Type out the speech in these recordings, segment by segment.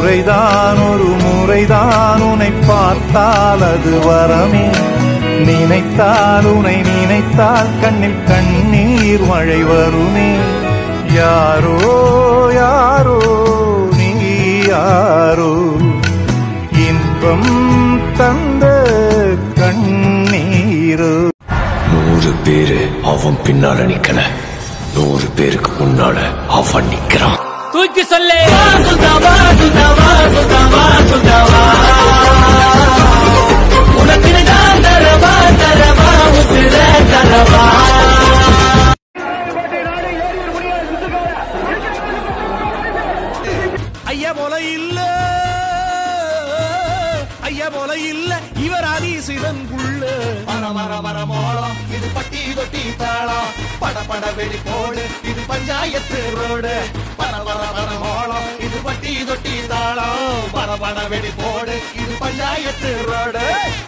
முறைதான் ஒரு முறைதான் உன்னை பார்த்தால் அது வரமே நினைத்தால் உன்னை நினைத்தால் கண்ணில் கண்ணீர் மழை வருமே யாரோ யாரோ நீ யாரோ இன்பம் தந்த கண்ணீரோ நூறு பேரு அவன் பின்னால நிக்கல நூறு பேருக்கு முன்னால அவன் நிக்கிறான் தூக்கி சொல்லு ஐயா போல இல்ல ஐயா போல இல்ல இவர் ஆதிசிவன் புள்ள வர வர வர மோளம் இது பட்டி தொட்டி தாளம் பட பட வெடி போடு இது பஞ்சாயத்து ரோடு வர வர வர மோளம் இது பட்டி தொட்டி தாளம் பட பட வெடி போடு இது பஞ்சாயத்து ரோடு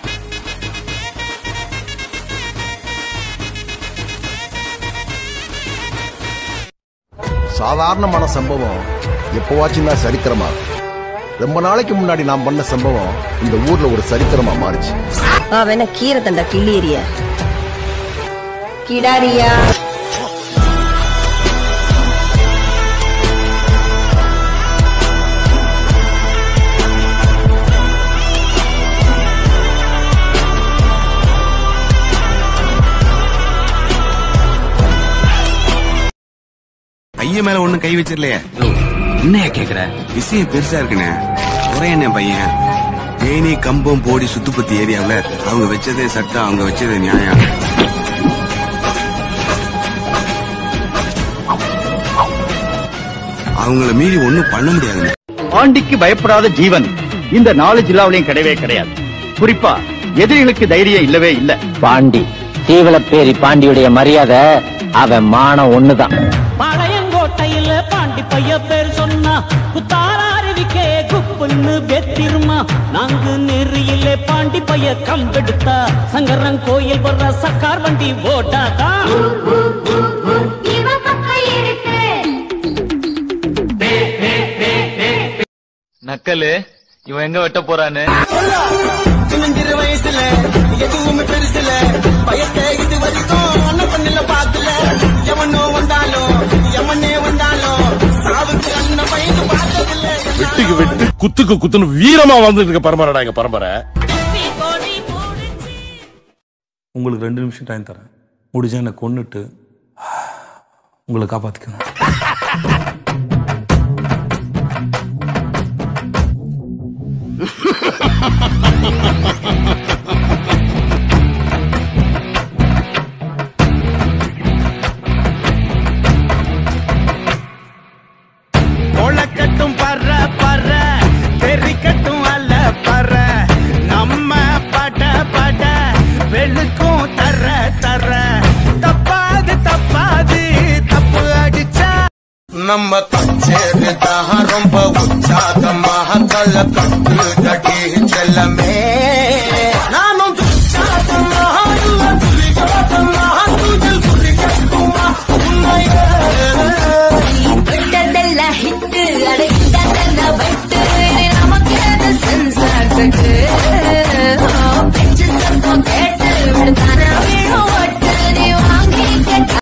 சாதாரணமான சம்பவம் எப்பவாச்சும் தான் சரித்திரமா ரொம்ப நாளைக்கு முன்னாடி நான் பண்ண சம்பவம் இந்த ஊர்ல ஒரு சரித்திரமா மாறுச்சு அவன கீரை தண்டா கிள்ளேரிய கிடாரியா ஐய மேல ஒண்ணும் கை வச்சிடலையே என்னையா கேக்குற விஷயம் பெருசா இருக்குண்ணே ஒரே என்ன பையன் தேனி கம்பம் போடி சுத்துப்பத்தி ஏரியாவுல அவங்க வச்சதே சட்டம் அவங்க வச்சதே நியாயம் அவங்கள மீறி ஒண்ணும் பண்ண முடியாதுண்ணே பாண்டிக்கு பயப்படாத ஜீவன் இந்த நாலு ஜில்லாவிலையும் கிடையவே கிடையாது குறிப்பா எதிரிகளுக்கு தைரியம் இல்லவே இல்ல பாண்டி தீவலப்பேரி பாண்டியுடைய மரியாதை அவன் மானம் ஒண்ணுதான் பழையங்கோட்டையில பாண்டி பைய பேர் சொன்னா குத்தாரருவிக்கே குப்புன்னு வெத்திருமா நாங்கு நெறியில பாண்டி பைய கம்பெடுத்தா சங்கரன் கோயில் வர்ற சக்கார் வண்டி ஓட்டாதா நக்கலு இவன் எங்க வெட்ட போறான்னு சின்னஞ்சிறு வயசுல எதுவுமே பெருசுல பயத்தை இது வரைக்கும் ஒன்னும் பண்ணல பாத்துல எவனோ வந்தாலும் எவனே வந்தாலும் சாவுக்கு அண்ணன் பயந்து பார்த்ததில்ல வெட்டுக்கு வெட்டு குத்துக்கு குத்துன்னு வீரமா வந்துட்டு இருக்க பரம்பரைடா எங்க பரம்பரை உங்களுக்கு ரெண்டு நிமிஷம் டைம் தரேன் முடிஞ்சா என்னை கொன்னுட்டு உங்களை காப்பாத்திக்கணும் கொளக்கட்டும் பற பற தெரிக்கட்டும் அல்ல பற நம்ம பட பட வெளுக்கும் தர தர தப்பாது தப்பாது தப்பு அடிச்சா நம்ம கச்சேரி தான் ரொம்ப உற்சாகமாக கலக்கட்ட